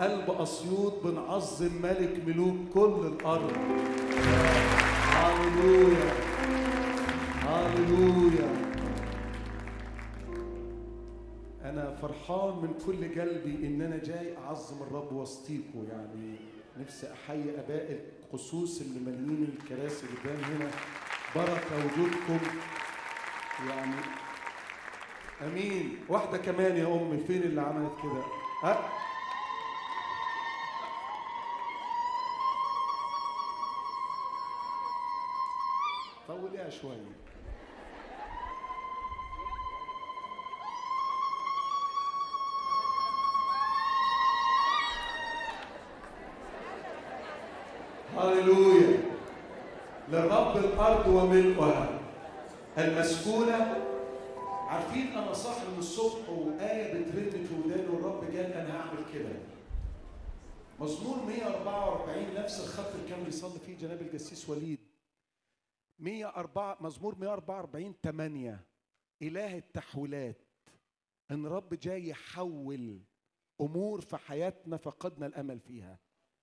قلب اسيوط بنعظم ملك ملوك كل الارض هاليلويا هاليلويا انا فرحان من كل قلبي ان انا جاي اعظم الرب وسطيكم يعني نفسي احيي اباء القصوص اللي مالين الكراسي قدام هنا بركه وجودكم يعني امين واحده كمان يا امي فين اللي عملت كده ها طوليها شويه هللويا لرب الارض وملؤها المسكونه عارفين انا صاحي من الصبح وايه بترن في وداني والرب قال انا هعمل كده مزمور 144 نفس الخط اللي كان بيصلي فيه جناب الجسيس وليد 104 مزمور 144 8 اله التحويلات ان رب جاي يحول امور في حياتنا فقدنا الامل فيها